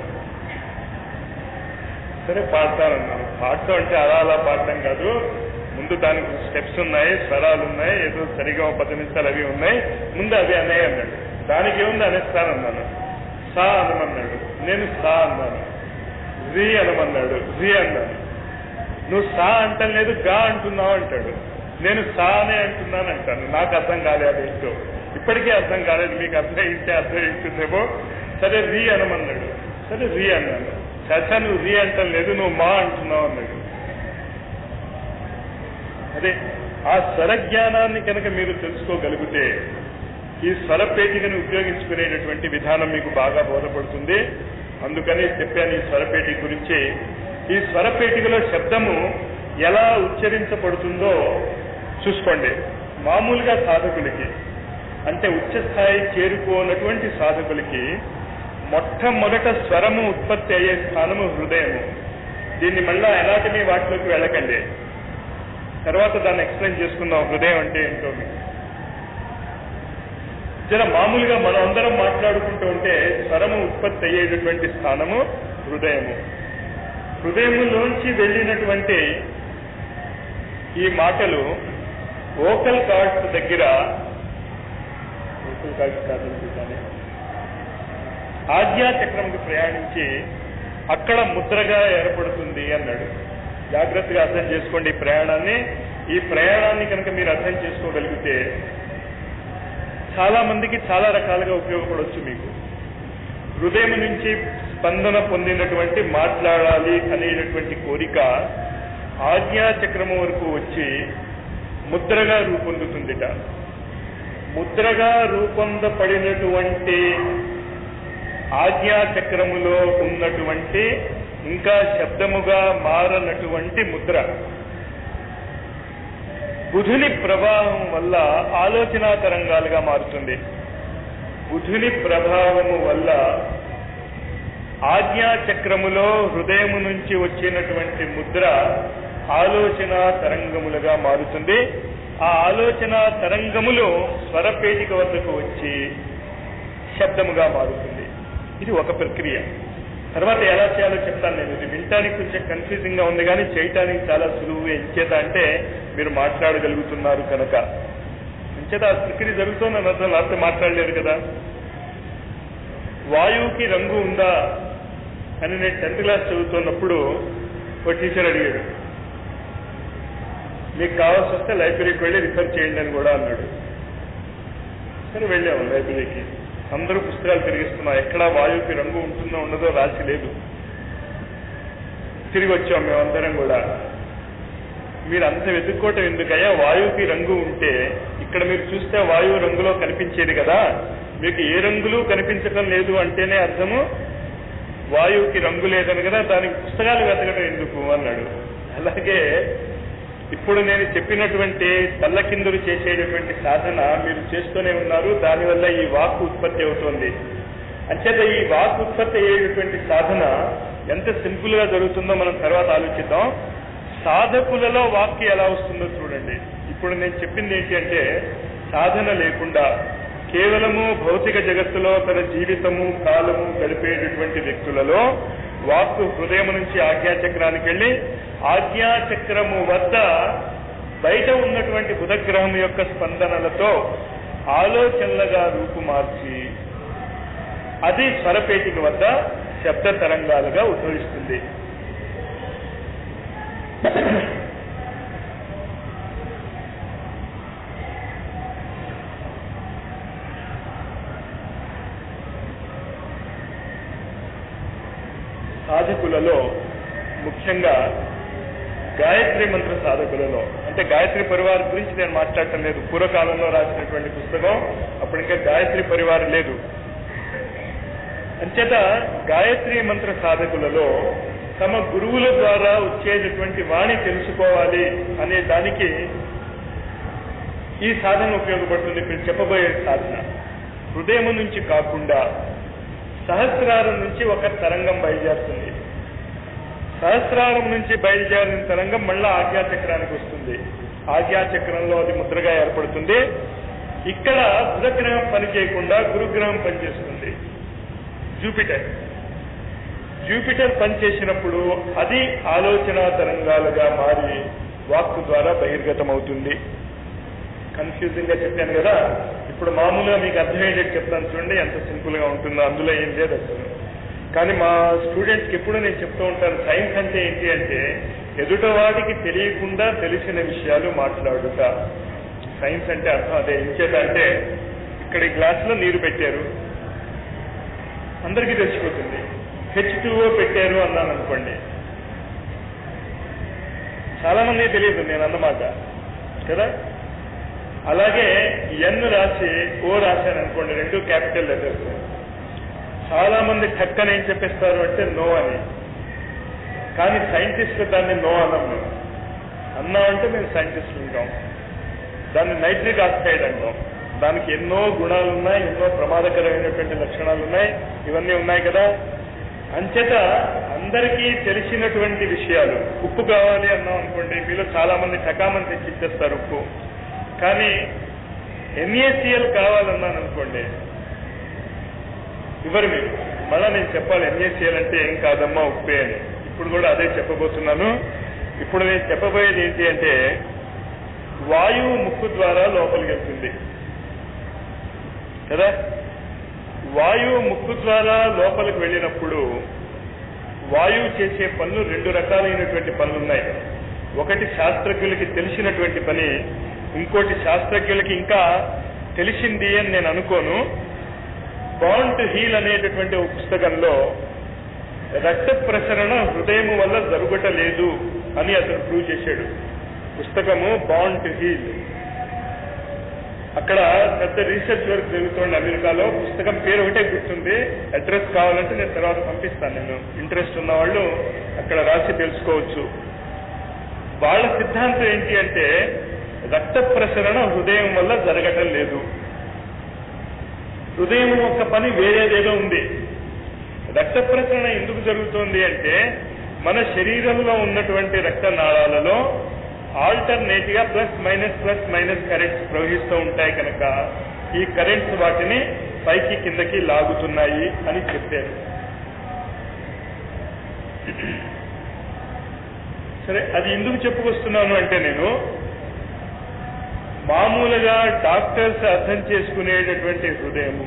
సరే పాడతానన్నాను పాడటం అంటే అలా అలా పాడటం కాదు ముందు దానికి స్టెప్స్ ఉన్నాయి స్వరాలు ఉన్నాయి ఏదో సరిగా ఒక పది నిమిషాలు అవి ఉన్నాయి ముందు అవి అన్నయ్య అన్నాడు దానికి ఏముంది అనేస్తానన్నాను సా అనమన్నాడు నేను సా అన్నాను రి అనమన్నాడు రి అన్నాను నువ్వు సా అంటం లేదు గా అంటున్నావు అంటాడు నేను సా అనే అంటున్నాను అంటాను నాకు అర్థం కాలేదు అదేంటో ఇప్పటికీ అర్థం కాలేదు మీకు అర్థం అయితే అర్థం అవుతుందేమో సరే రి అనమన్నాడు సరే రి అన్నాను చచ్చా నువ్వు రి అంటం లేదు నువ్వు మా అంటున్నావు అన్నాడు అదే ఆ స్వరజ్ఞానాన్ని కనుక మీరు తెలుసుకోగలిగితే ఈ స్వరపేటికను ఉపయోగించుకునేటటువంటి విధానం మీకు బాగా బోధపడుతుంది అందుకని చెప్పాను ఈ స్వరపేటిక గురించి ఈ స్వరపేటికలో శబ్దము ఎలా ఉచ్చరించబడుతుందో చూసుకోండి మామూలుగా సాధకులకి అంటే ఉచ్చ స్థాయి చేరుకోనటువంటి సాధకులకి మొట్టమొదట స్వరము ఉత్పత్తి అయ్యే స్థానము హృదయము దీన్ని మళ్ళా ఎలాంటి వాటిలోకి వెళ్ళకండి తర్వాత దాన్ని ఎక్స్ప్లెయిన్ చేసుకుందాం హృదయం అంటే ఏంటో మీకు జర మామూలుగా మనం అందరం మాట్లాడుకుంటూ ఉంటే స్వరము ఉత్పత్తి అయ్యేటటువంటి స్థానము హృదయము హృదయములోంచి వెళ్ళినటువంటి ఈ మాటలు ఓకల్ కార్డ్స్ దగ్గర ఓకల్ కార్డ్స్ కాదనుకుంటాను ఆజ్ఞా చక్రంకి ప్రయాణించి అక్కడ ముద్రగా ఏర్పడుతుంది అన్నాడు జాగ్రత్తగా అర్థం చేసుకోండి ఈ ప్రయాణాన్ని ఈ ప్రయాణాన్ని కనుక మీరు అర్థం చేసుకోగలిగితే చాలా మందికి చాలా రకాలుగా ఉపయోగపడవచ్చు మీకు హృదయం నుంచి స్పందన పొందినటువంటి మాట్లాడాలి అనేటటువంటి కోరిక ఆజ్ఞా చక్రము వరకు వచ్చి ముద్రగా రూపొందుతుందిట ముద్రగా రూపొందపడినటువంటి ఆజ్ఞాచక్రములో ఉన్నటువంటి ఇంకా శబ్దముగా మారనటువంటి ముద్ర బుధుని ప్రభావం వల్ల ఆలోచన తరంగాలుగా మారుతుంది బుధుని ప్రభావము వల్ల ఆజ్ఞాచక్రములో హృదయము నుంచి వచ్చినటువంటి ముద్ర ఆలోచన తరంగములుగా మారుతుంది ఆ ఆలోచన తరంగములు స్వరపేటిక వద్దకు వచ్చి శబ్దముగా మారుతుంది ఇది ఒక ప్రక్రియ తర్వాత ఎలా చేయాలో చెప్తాను నేను ఇది వినటానికి కొంచెం కన్ఫ్యూజింగ్ గా ఉంది కానీ చేయటానికి చాలా సులువు ఎంచేత అంటే మీరు మాట్లాడగలుగుతున్నారు కనుక ఎంచేత ఆ ప్రక్రియ జరుగుతున్న అర్థం లేకపోతే మాట్లాడలేరు కదా వాయువుకి రంగు ఉందా అని నేను టెన్త్ క్లాస్ చదువుతున్నప్పుడు ఒక టీచర్ అడిగాడు మీకు కావాల్సి వస్తే లైబ్రరీకి వెళ్ళి రిఫర్ చేయండి అని కూడా అన్నాడు సరే వెళ్ళాము లైబ్రరీకి అందరూ పుస్తకాలు తిరిగిస్తున్నాం ఎక్కడా వాయువుకి రంగు ఉంటుందో ఉండదో రాసి లేదు తిరిగి వచ్చాం మేమందరం కూడా మీరు అంత వెతుక్కోవటం ఎందుకయ్యా వాయువుకి రంగు ఉంటే ఇక్కడ మీరు చూస్తే వాయువు రంగులో కనిపించేది కదా మీకు ఏ రంగులు కనిపించటం లేదు అంటేనే అర్థము వాయువుకి రంగు లేదని కదా దానికి పుస్తకాలు వెతకడం ఎందుకు అన్నాడు అలాగే ఇప్పుడు నేను చెప్పినటువంటి తల్లకిందులు చేసేటటువంటి సాధన మీరు చేస్తూనే ఉన్నారు దానివల్ల ఈ వాక్ ఉత్పత్తి అవుతోంది అంచేత ఈ వాక్ ఉత్పత్తి అయ్యేటటువంటి సాధన ఎంత సింపుల్ గా జరుగుతుందో మనం తర్వాత ఆలోచిద్దాం సాధకులలో వాక్కి ఎలా వస్తుందో చూడండి ఇప్పుడు నేను చెప్పింది ఏంటి అంటే సాధన లేకుండా కేవలము భౌతిక జగత్తులో తన జీవితము కాలము గడిపేటటువంటి వ్యక్తులలో వాక్కు హృదయం నుంచి ఆజ్ఞాచక్రానికి వెళ్ళి ఆజ్ఞాచక్రము వద్ద బయట ఉన్నటువంటి బుధగ్రహం యొక్క స్పందనలతో ఆలోచనలుగా రూపుమార్చి అది స్వరపేటిక వద్ద శబ్ద తరంగాలుగా ఉద్భవిస్తుంది సాధకులలో ముఖ్యంగా గాయత్రి మంత్ర సాధకులలో అంటే గాయత్రి పరివార్ గురించి నేను మాట్లాడటం లేదు పూర్వకాలంలో రాసినటువంటి పుస్తకం అప్పుడు ఇంకా గాయత్రి పరివార్ లేదు అంచేత గాయత్రి మంత్ర సాధకులలో తమ గురువుల ద్వారా వచ్చేటటువంటి వాణి తెలుసుకోవాలి అనే దానికి ఈ సాధన ఉపయోగపడుతుంది ఇప్పుడు చెప్పబోయే సాధన హృదయం నుంచి కాకుండా సహస్రారం నుంచి ఒక తరంగం బయలుదేరుతుంది సహస్రారం నుంచి బయలుదేరిన తరంగం మళ్ళా ఆజ్ఞాచక్రానికి వస్తుంది ఆజ్ఞాచక్రంలో అది ముద్రగా ఏర్పడుతుంది ఇక్కడ బుధగ్రహం పని చేయకుండా గురుగ్రహం పనిచేస్తుంది జూపిటర్ జూపిటర్ పనిచేసినప్పుడు అది ఆలోచన తరంగాలుగా మారి వాక్కు ద్వారా బహిర్గతం అవుతుంది కన్ఫ్యూజింగ్ గా చెప్పాను కదా ఇప్పుడు మామూలుగా మీకు అర్థమయ్యేటట్టు చెప్తాను చూడండి ఎంత సింపుల్ గా ఉంటుందో అందులో ఏం లేదు అసలు కానీ మా స్టూడెంట్స్ కి ఎప్పుడు నేను చెప్తూ ఉంటాను సైన్స్ అంటే ఏంటి అంటే ఎదుటవాడికి తెలియకుండా తెలిసిన విషయాలు మాట్లాడుట సైన్స్ అంటే అర్థం అదే ఇంచేత అంటే ఇక్కడ ఈ గ్లాసులో నీరు పెట్టారు అందరికీ తెలిసిపోతుంది హెచ్ టూఓ పెట్టారు అన్నాను అనుకోండి చాలా మంది తెలియదు నేను అన్నమాట కదా అలాగే ఎన్ రాసి ఓ రాశాను అనుకోండి రెండు క్యాపిటల్ లెటర్స్ చాలా మంది టక్కన ఏం చెప్పేస్తారు అంటే నో అని కానీ సైంటిస్ట్ దాన్ని నో అన్నాం మేము అన్నా అంటే మేము సైంటిస్ట్ ఉంటాం దాన్ని నైట్రిక్ ఆక్సైడ్ అంటాం దానికి ఎన్నో గుణాలు ఉన్నాయి ఎన్నో ప్రమాదకరమైనటువంటి లక్షణాలు ఉన్నాయి ఇవన్నీ ఉన్నాయి కదా అంచేత అందరికీ తెలిసినటువంటి విషయాలు ఉప్పు కావాలి అన్నాం అనుకోండి మీలో చాలా మంది టకామని తెచ్చి ఇచ్చేస్తారు ఉప్పు కానీ ఎన్ఏసిఎల్ కావాలన్నాను అనుకోండి ఇవ్వరు మీరు మళ్ళా నేను చెప్పాలి ఎన్ఏసిఎల్ అంటే ఏం కాదమ్మా ఉప్పే అని ఇప్పుడు కూడా అదే చెప్పబోతున్నాను ఇప్పుడు నేను చెప్పబోయేది ఏంటి అంటే వాయువు ముక్కు ద్వారా లోపలికి వెళ్తుంది కదా వాయువు ముక్కు ద్వారా లోపలికి వెళ్ళినప్పుడు వాయువు చేసే పనులు రెండు రకాలైనటువంటి పనులు ఉన్నాయి ఒకటి శాస్త్రజ్ఞులకి తెలిసినటువంటి పని ఇంకోటి శాస్త్రజ్ఞులకి ఇంకా తెలిసింది అని నేను అనుకోను బాండ్ టు హీల్ అనేటటువంటి ఒక పుస్తకంలో రక్త ప్రసరణ హృదయము వల్ల జరుగుటలేదు అని అతను ప్రూవ్ చేశాడు పుస్తకము బాండ్ టు హీల్ అక్కడ పెద్ద రీసెర్చ్ వర్క్ జరుగుతోంది అమెరికాలో పుస్తకం పేరు ఒకటే గుర్తుంది అడ్రస్ కావాలంటే నేను తర్వాత పంపిస్తాను నేను ఇంట్రెస్ట్ ఉన్న వాళ్ళు అక్కడ రాసి తెలుసుకోవచ్చు వాళ్ళ సిద్ధాంతం ఏంటి అంటే రక్త ప్రసరణ హృదయం వల్ల జరగటం లేదు హృదయం యొక్క పని వేరేదేదో ఉంది రక్త ప్రసరణ ఎందుకు జరుగుతోంది అంటే మన శరీరంలో ఉన్నటువంటి రక్త నాళాలలో ఆల్టర్నేట్ గా plus minus plus minus currents ప్రవహిస్తూ ఉంటాయి కనుక ఈ కరెంట్స్ వాటిని పైకి కిందకి లాగుతున్నాయి అని చెప్పారు సరే అది ఎందుకు చెప్పుకొస్తున్నాను అంటే నేను మామూలుగా డాక్టర్స్ అర్థం చేసుకునేటటువంటి హృదయము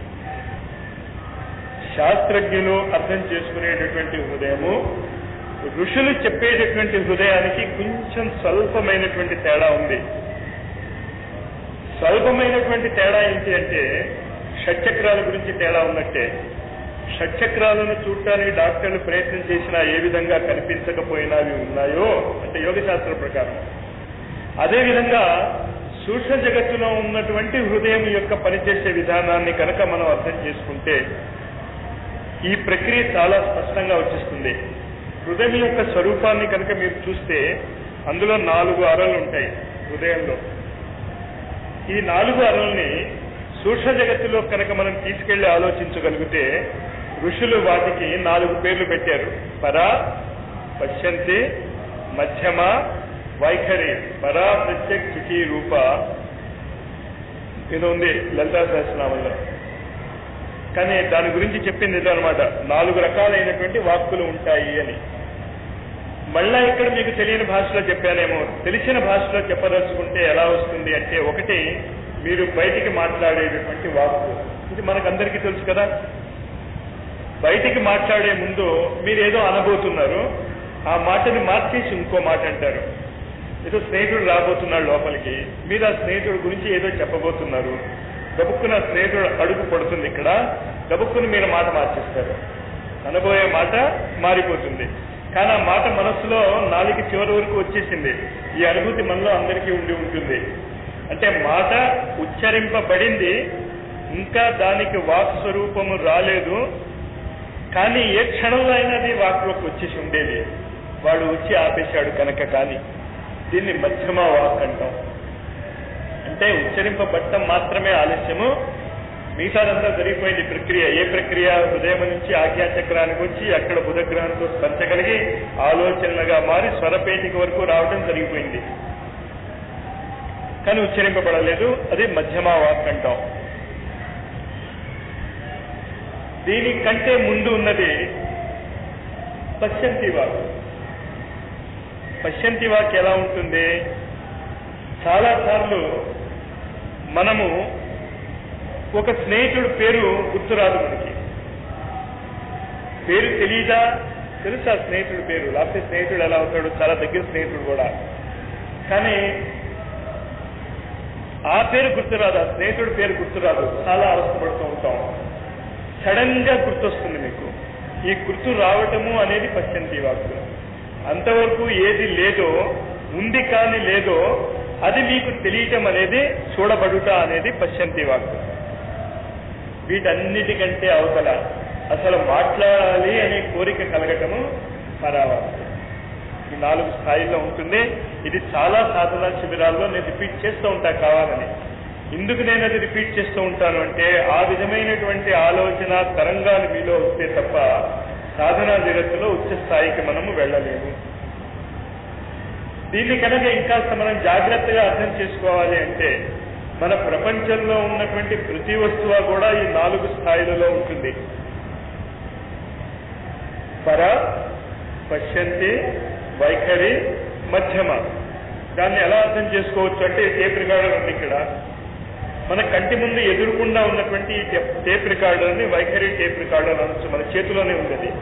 శాస్త్రజ్ఞులు అర్థం చేసుకునేటటువంటి హృదయము ఋషులు చెప్పేటటువంటి హృదయానికి కొంచెం స్వల్పమైనటువంటి తేడా ఉంది స్వల్పమైనటువంటి తేడా ఏంటి అంటే షట్చక్రాల గురించి తేడా ఉన్నట్టే షట్చక్రాలను చూడటానికి డాక్టర్లు ప్రయత్నం చేసినా ఏ విధంగా కనిపించకపోయినా అవి ఉన్నాయో అంటే యోగ శాస్త్ర ప్రకారం అదేవిధంగా సూక్ష్మ జగత్తులో ఉన్నటువంటి హృదయం యొక్క పనిచేసే విధానాన్ని కనుక మనం అర్థం చేసుకుంటే ఈ ప్రక్రియ చాలా స్పష్టంగా వచ్చేస్తుంది హృదయం యొక్క స్వరూపాన్ని కనుక మీరు చూస్తే అందులో నాలుగు అరలు ఉంటాయి హృదయంలో ఈ నాలుగు అరల్ని సూక్ష్మ జగత్తులో కనుక మనం తీసుకెళ్లి ఆలోచించగలిగితే ఋషులు వాటికి నాలుగు పేర్లు పెట్టారు పరా పశ్యంతి మధ్యమ వైఖరి పరా ప్రత్యక్ చుచి రూప ఇది ఉంది లలితా సహస్రనామంలో కానీ దాని గురించి చెప్పింది ఇదే అనమాట నాలుగు రకాలైనటువంటి వాక్కులు ఉంటాయి అని మళ్ళా ఇక్కడ మీకు తెలియని భాషలో చెప్పానేమో తెలిసిన భాషలో చెప్పదలుచుకుంటే ఎలా వస్తుంది అంటే ఒకటి మీరు బయటికి మాట్లాడేటటువంటి వాక్కు ఇది మనకందరికీ తెలుసు కదా బయటికి మాట్లాడే ముందు మీరు ఏదో అనబోతున్నారు ఆ మాటని మార్చేసి ఇంకో మాట అంటారు ఏదో స్నేహితుడు రాబోతున్నాడు లోపలికి మీరు ఆ స్నేహితుడి గురించి ఏదో చెప్పబోతున్నారు గబుక్కున స్నేహితుడు అడుగు పడుతుంది ఇక్కడ గబుక్కుని మీరు మాట మార్చేస్తారు అనబోయే మాట మారిపోతుంది కానీ ఆ మాట మనస్సులో నాలుగు చివరి వరకు వచ్చేసింది ఈ అనుభూతి మనలో అందరికీ ఉండి ఉంటుంది అంటే మాట ఉచ్చరింపబడింది ఇంకా దానికి వాక్ స్వరూపము రాలేదు కానీ ఏ క్షణంలో అయినా అది వాక్లోకి వచ్చేసి ఉండేది వాడు వచ్చి ఆపేశాడు కనుక కానీ దీన్ని మధ్యమ వాక్ అంటాం అంటే ఉచ్చరింపబట్టం మాత్రమే ఆలస్యము మిగతాదంతా జరిగిపోయింది ప్రక్రియ ఏ ప్రక్రియ హృదయం నుంచి ఆజ్ఞాచక్రానికి వచ్చి అక్కడ బుధగ్రహంతో స్పర్శ కలిగి ఆలోచనలుగా మారి స్వరపేటిక వరకు రావడం జరిగిపోయింది కానీ ఉచ్చరింపబడలేదు అది మధ్యమ వాక్ అంటాం దీనికంటే ముందు ఉన్నది పశ్చంతి వాక్ పశ్చంతి వాక్ ఎలా ఉంటుంది చాలా సార్లు మనము ఒక స్నేహితుడు పేరు గుర్తురాదు మనకి పేరు తెలియదా తెలుసా స్నేహితుడి పేరు లేకపోతే స్నేహితుడు ఎలా అవుతాడు చాలా దగ్గర స్నేహితుడు కూడా కానీ ఆ పేరు గుర్తురాదు ఆ స్నేహితుడి పేరు గుర్తురాదు చాలా అవస్థపడుతూ ఉంటాం సడన్ గా గుర్తొస్తుంది మీకు ఈ గుర్తు రావటము అనేది పశ్చంతి వాక్కు అంతవరకు ఏది లేదో ఉంది కానీ లేదో అది మీకు తెలియటం అనేది చూడబడుట అనేది పశ్చంతి వాక్కు వీటన్నిటికంటే అవతల అసలు మాట్లాడాలి అనే కోరిక కలగటము పరావాక్కు ఈ నాలుగు స్థాయిల్లో ఉంటుంది ఇది చాలా సాధనా శిబిరాల్లో నేను రిపీట్ చేస్తూ ఉంటా కావాలని ఎందుకు నేను అది రిపీట్ చేస్తూ ఉంటాను అంటే ఆ విధమైనటువంటి ఆలోచన తరంగాలు మీలో వస్తే తప్ప సాధనా జగత్తులో ఉచ్చ స్థాయికి మనము వెళ్ళలేము దీన్ని కనుక ఇంకాస్త మనం జాగ్రత్తగా అర్థం చేసుకోవాలి అంటే మన ప్రపంచంలో ఉన్నటువంటి ప్రతి వస్తువు కూడా ఈ నాలుగు స్థాయిలలో ఉంటుంది పర పశ్యంతి వైఖరి మధ్యమ దాన్ని ఎలా అర్థం చేసుకోవచ్చు అంటే టేప్ రికార్డర్ ఉంది ఇక్కడ మన కంటి ముందు ఎదురుకుండా ఉన్నటువంటి ఈ టేప్ రికార్డర్ని వైఖరి టేప్ రికార్డర్ అనొచ్చు మన చేతిలోనే ఉంది అది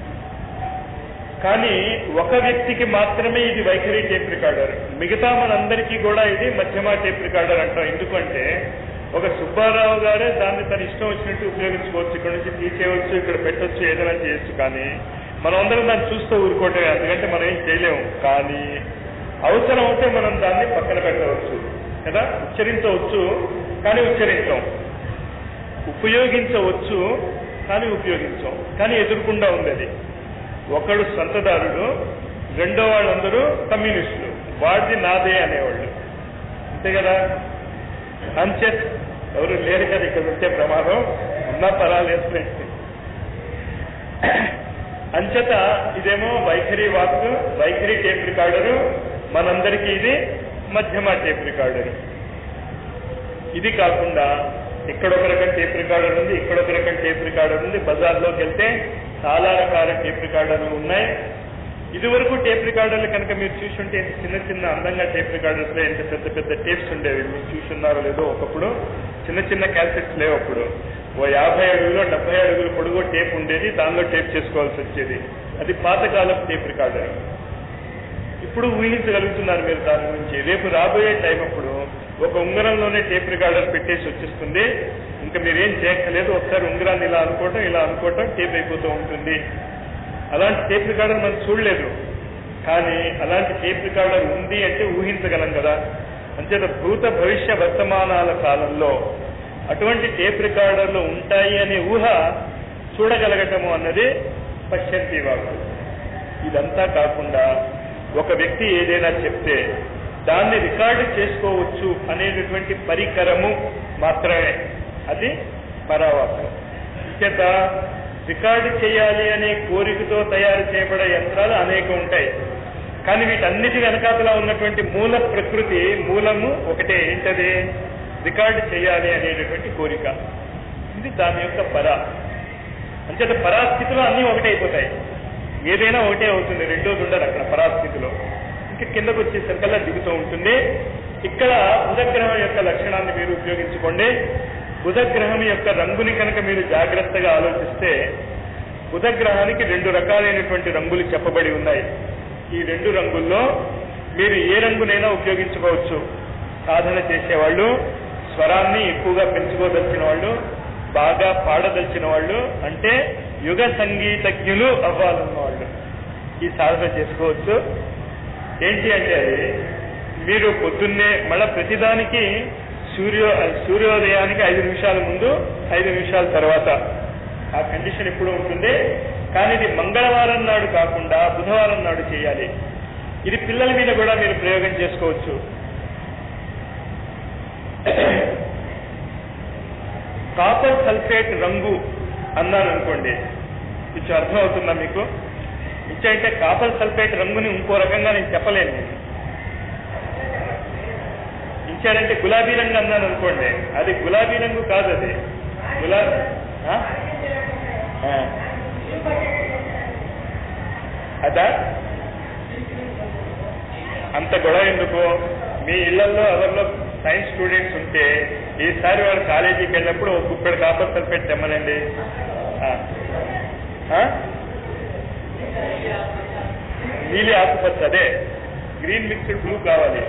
కానీ ఒక వ్యక్తికి మాత్రమే ఇది వైఖరి టేప్ రికార్డర్ మిగతా మనందరికీ కూడా ఇది మధ్యమ టేప్ రికార్డర్ అంటాం ఎందుకంటే ఒక సుబ్బారావు గారే దాన్ని తన ఇష్టం వచ్చినట్టు ఉపయోగించుకోవచ్చు ఇక్కడ నుంచి తీసేయవచ్చు ఇక్కడ పెట్టొచ్చు ఏదైనా చేయొచ్చు కానీ మనం అందరం దాన్ని చూస్తూ ఊరుకోవటమే అందుకంటే మనం ఏం చేయలేము కానీ అవసరం అవుతే మనం దాన్ని పక్కన పెట్టవచ్చు కదా ఉచ్చరించవచ్చు కానీ ఉచ్చరించాం ఉపయోగించవచ్చు కానీ ఉపయోగించాం కానీ ఎదురుకుండా ఉంది అది ఒకడు సొంతదారుడు రెండో వాళ్ళందరూ కమ్యూనిస్టులు వాడిది నాదే అనేవాళ్ళు అంతే కదా అంచేత్ ఎవరు లేరు కదా ఇక్కడ ఉంటే ప్రమాదం ఉన్నా పర్వాలేదు అంచేత ఇదేమో వైఖరి వాక్ వైఖరి టేప్ రికార్డరు మనందరికీ ఇది మధ్యమ టేప్ రికార్డరు ఇది కాకుండా ఇక్కడ ఒక రకం టేప్ రికార్డర్ ఉంది ఇక్కడ ఒక రకం టేప్ రికార్డర్ ఉంది బజార్లోకి వెళ్తే చాలా రకాల టేప్ రికార్డర్లు ఉన్నాయి ఇదివరకు టేప్ రికార్డర్లు కనుక మీరు చూసుంటే ఇంత చిన్న చిన్న అందంగా టేప్ రికార్డర్స్ లో ఇంత పెద్ద పెద్ద టేప్స్ ఉండేవి మీరు చూసున్నారో లేదో ఒకప్పుడు చిన్న చిన్న క్యాసెట్స్ లేవు అప్పుడు ఓ యాభై అడుగులో డెబ్బై అడుగులు పొడుగు టేప్ ఉండేది దానిలో టేప్ చేసుకోవాల్సి వచ్చేది అది పాతకాలపు టేప్ రికార్డర్ ఇప్పుడు ఊహించగలుగుతున్నారు మీరు దాని గురించి రేపు రాబోయే టైం అప్పుడు ఒక ఉంగరంలోనే టేప్ రికార్డర్ పెట్టేసి వచ్చేస్తుంది ఇంకా మీరేం చేయక్కర్లేదు ఒకసారి ఉంగరాన్ని ఇలా అనుకోవటం ఇలా అనుకోవటం టేప్ అయిపోతూ ఉంటుంది అలాంటి టేప్ రికార్డర్ మనం చూడలేదు కానీ అలాంటి టేప్ రికార్డర్ ఉంది అంటే ఊహించగలం కదా అంచేత భూత భవిష్య వర్తమానాల కాలంలో అటువంటి టేప్ రికార్డర్లు ఉంటాయి అనే ఊహ చూడగలగటము అన్నది పశ్చంతి వాకు ఇదంతా కాకుండా ఒక వ్యక్తి ఏదైనా చెప్తే దాన్ని రికార్డు చేసుకోవచ్చు అనేటటువంటి పరికరము మాత్రమే అది పరావాక్యం చేత రికార్డు చేయాలి అనే కోరికతో తయారు చేయబడే యంత్రాలు అనేక ఉంటాయి కానీ వీటన్నిటి వెనకాతలా ఉన్నటువంటి మూల ప్రకృతి మూలము ఒకటే ఏంటది రికార్డు చేయాలి అనేటటువంటి కోరిక ఇది దాని యొక్క పర అంచేత పరాస్థితిలో అన్నీ ఒకటే అయిపోతాయి ఏదైనా ఒకటే అవుతుంది రెండోది ఉండదు అక్కడ పరాస్థితిలో ఇంకా కిందకు వచ్చేసరికల్లా దిగుతూ ఉంటుంది ఇక్కడ బుధగ్రహం యొక్క లక్షణాన్ని మీరు ఉపయోగించుకోండి బుధగ్రహం యొక్క రంగుని కనుక మీరు జాగ్రత్తగా ఆలోచిస్తే బుధగ్రహానికి రెండు రకాలైనటువంటి రంగులు చెప్పబడి ఉన్నాయి ఈ రెండు రంగుల్లో మీరు ఏ రంగునైనా ఉపయోగించుకోవచ్చు సాధన చేసేవాళ్ళు స్వరాన్ని ఎక్కువగా పెంచుకోదలిచిన వాళ్ళు బాగా పాడదలిచిన వాళ్ళు అంటే యుగ సంగీతజ్ఞులు అవ్వాలన్న వాళ్ళు ఈ సాధన చేసుకోవచ్చు ఏంటి అంటే అది మీరు పొద్దున్నే మళ్ళా ప్రతిదానికి సూర్యో సూర్యోదయానికి ఐదు నిమిషాల ముందు ఐదు నిమిషాల తర్వాత ఆ కండిషన్ ఎప్పుడు ఉంటుంది కానీ ఇది మంగళవారం నాడు కాకుండా బుధవారం నాడు చేయాలి ఇది పిల్లల మీద కూడా మీరు ప్రయోగం చేసుకోవచ్చు కాపర్ సల్ఫేట్ రంగు అన్నాను అనుకోండి కొంచెం అర్థం అవుతుందా మీకు ఇచ్చంటే కాపర్ సల్ఫేట్ రంగుని ఇంకో రకంగా నేను చెప్పలేను నేను ఇచ్చాడంటే గులాబీ రంగు అన్నాను అనుకోండి అది గులాబీ రంగు కాదు అది గులాబీ ఆ? ఆ. అదా అంత గొడవ ఎందుకు మీ ఇళ్లలో ఎవరిలో సైన్స్ స్టూడెంట్స్ ఉంటే ఈసారి వాడు కాలేజీకి వెళ్ళినప్పుడు ఒక కుక్కడు కాపర్ సల్ఫేట్ తెమ్మనండి ఆ. ఆ? నీలి ఆకుపచ్చ అదే గ్రీన్ మిక్స్డ్ బ్లూ కావాలి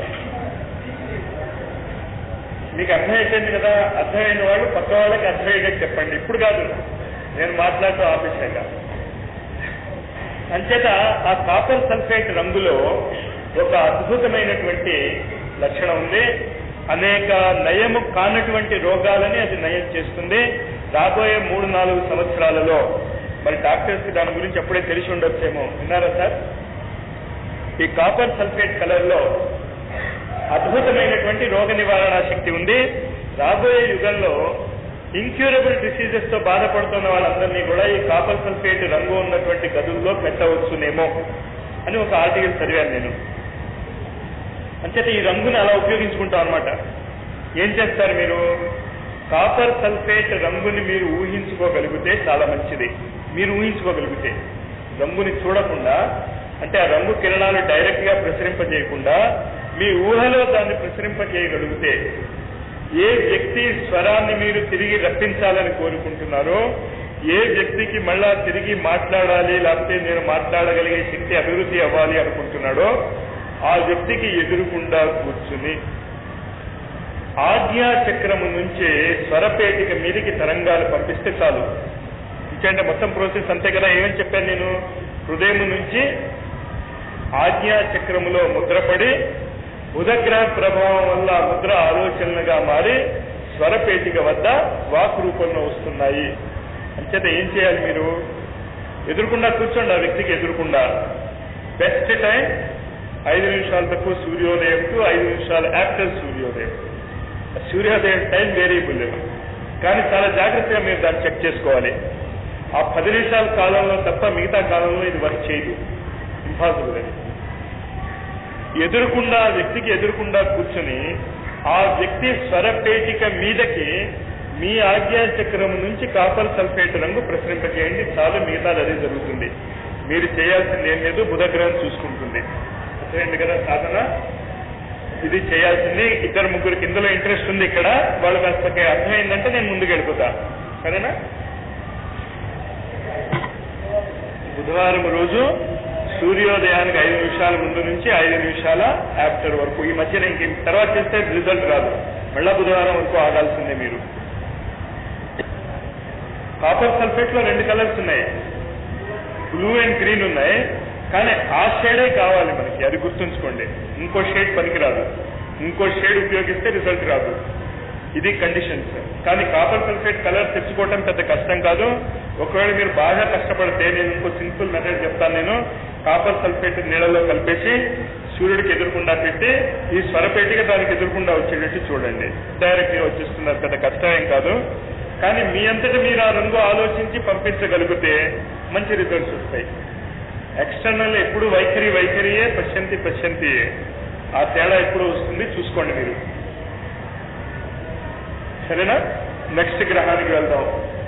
మీకు అర్థమైపోయింది కదా అర్థమైన వాళ్ళు పక్క వాళ్ళకి అర్థమయ్యేటట్టు చెప్పండి ఇప్పుడు కాదు నేను మాట్లాడుతూ ఆపేశాక అంచేత ఆ కాపర్ సల్ఫేట్ రంగులో ఒక అద్భుతమైనటువంటి లక్షణం ఉంది అనేక నయము కానటువంటి రోగాలని అది నయం చేస్తుంది రాబోయే మూడు నాలుగు సంవత్సరాలలో మరి డాక్టర్స్ కి దాని గురించి అప్పుడే తెలిసి ఉండొచ్చేమో విన్నారా సార్ ఈ కాపర్ సల్ఫేట్ కలర్ లో అద్భుతమైనటువంటి రోగ నివారణ శక్తి ఉంది రాబోయే యుగంలో ఇంక్యూరబుల్ డిసీజెస్ తో బాధపడుతున్న వాళ్ళందరినీ కూడా ఈ కాపర్ సల్ఫేట్ రంగు ఉన్నటువంటి గదుల్లో పెట్టవచ్చునేమో అని ఒక ఆర్టికల్ చదివాను నేను అంచేత ఈ రంగుని అలా ఉపయోగించుకుంటాం అనమాట ఏం చేస్తారు మీరు కాపర్ సల్ఫేట్ రంగుని మీరు ఊహించుకోగలిగితే చాలా మంచిది మీరు ఊహించుకోగలిగితే రంగుని చూడకుండా అంటే ఆ రంగు కిరణాలు డైరెక్ట్ గా ప్రసరింపజేయకుండా మీ ఊహలో దాన్ని ప్రసరింపజేయగలిగితే ఏ వ్యక్తి స్వరాన్ని మీరు తిరిగి రప్పించాలని కోరుకుంటున్నారో ఏ వ్యక్తికి మళ్ళా తిరిగి మాట్లాడాలి లేకపోతే నేను మాట్లాడగలిగే శక్తి అభివృద్ధి అవ్వాలి అనుకుంటున్నాడో ఆ వ్యక్తికి ఎదురుకుండా కూర్చుని ఆజ్ఞా చక్రము నుంచి స్వరపేటిక మీదికి తరంగాలు పంపిస్తే చాలు ఇంకంటే మొత్తం ప్రాసెస్ అంతే కదా ఏమని చెప్పాను నేను హృదయం నుంచి ఆజ్ఞా చక్రములో ముద్రపడి బుధగ్రహ ప్రభావం వల్ల ఆ ముద్ర ఆలోచనలుగా మారి స్వరపేటిక వద్ద వాక్ రూపంలో వస్తున్నాయి అంచేత ఏం చేయాలి మీరు ఎదురుకుండా కూర్చోండి ఆ వ్యక్తికి ఎదురుకుండా బెస్ట్ టైం ఐదు నిమిషాల తక్కువ సూర్యోదయంకు ఐదు నిమిషాలు ఆఫ్టర్ సూర్యోదయం సూర్యోదయం టైం వేరియబుల్ కానీ చాలా జాగ్రత్తగా మీరు దాన్ని చెక్ చేసుకోవాలి ఆ పది నిమిషాల కాలంలో తప్ప మిగతా కాలంలో ఇది వర్క్ చేయదు ఇంపాసిబుల్ అది ఎదురుకుండా ఆ వ్యక్తికి ఎదురుకుండా కూర్చొని ఆ వ్యక్తి స్వరపేటిక మీదకి మీ ఆజ్ఞా చక్రం నుంచి కాపర్ సల్ఫేట్ రంగు ప్రసరింపజేయండి చాలు మిగతాది అదే జరుగుతుంది మీరు చేయాల్సింది ఏం లేదు బుధగ్రహం చూసుకుంటుంది అర్థమైంది కదా సాధన ఇది చేయాల్సింది ఇద్దరు ముగ్గురికి ఇందులో ఇంట్రెస్ట్ ఉంది ఇక్కడ వాళ్ళు కాస్త అర్థమైందంటే నేను ముందుకు వెళ్ళిపోతా సరేనా బుధవారం రోజు సూర్యోదయానికి ఐదు నిమిషాల ముందు నుంచి ఐదు నిమిషాల ఆఫ్టర్ వరకు ఈ మధ్యన ఇంక తర్వాత చేస్తే రిజల్ట్ రాదు మళ్ళా బుధవారం వరకు ఆగాల్సిందే మీరు కాపర్ సల్ఫేట్ లో రెండు కలర్స్ ఉన్నాయి బ్లూ అండ్ గ్రీన్ ఉన్నాయి కానీ ఆ షేడే కావాలి మనకి అది గుర్తుంచుకోండి ఇంకో షేడ్ పనికిరాదు ఇంకో షేడ్ ఉపయోగిస్తే రిజల్ట్ రాదు ఇది కండిషన్స్ కానీ కాపర్ సల్ఫేట్ కలర్ తెచ్చుకోవటం పెద్ద కష్టం కాదు ఒకవేళ మీరు బాగా కష్టపడితే నేను ఇంకో సింపుల్ మెథడ్ చెప్తాను నేను కాపర్ సల్ఫేట్ నీళ్ళలో కలిపేసి సూర్యుడికి ఎదురుకుండా పెట్టి ఈ స్వరపేటిగా దానికి ఎదురుకుండా వచ్చేటట్టు చూడండి డైరెక్ట్ గా వచ్చేస్తున్నారు పెద్ద కష్టమేం కాదు కానీ మీ అంతటా మీరు ఆ రంగు ఆలోచించి పంపించగలిగితే మంచి రిజల్ట్స్ వస్తాయి ఎక్స్టర్నల్ ఎప్పుడు వైఖరి వైఖరియే పశ్యంతి పశ్యంతియే ఆ తేడా ఎప్పుడు వస్తుంది చూసుకోండి మీరు సరేనా నెక్స్ట్ గ్రహానికి వెళ్దాం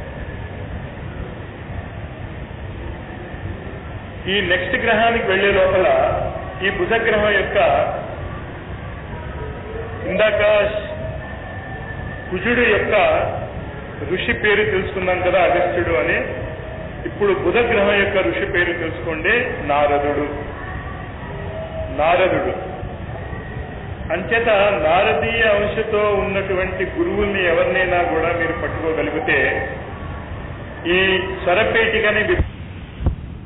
ఈ నెక్స్ట్ గ్రహానికి వెళ్లే లోపల ఈ బుధ గ్రహం యొక్క ఇందాక కుజుడు యొక్క ఋషి పేరు తెలుసుకున్నాం కదా అగస్త్యుడు అని ఇప్పుడు బుధ గ్రహం యొక్క ఋషి పేరు తెలుసుకోండి నారదుడు నారదుడు అంచేత నారదీయ అంశతో ఉన్నటువంటి గురువుల్ని ఎవరినైనా కూడా మీరు పట్టుకోగలిగితే ఈ స్వరపేటికని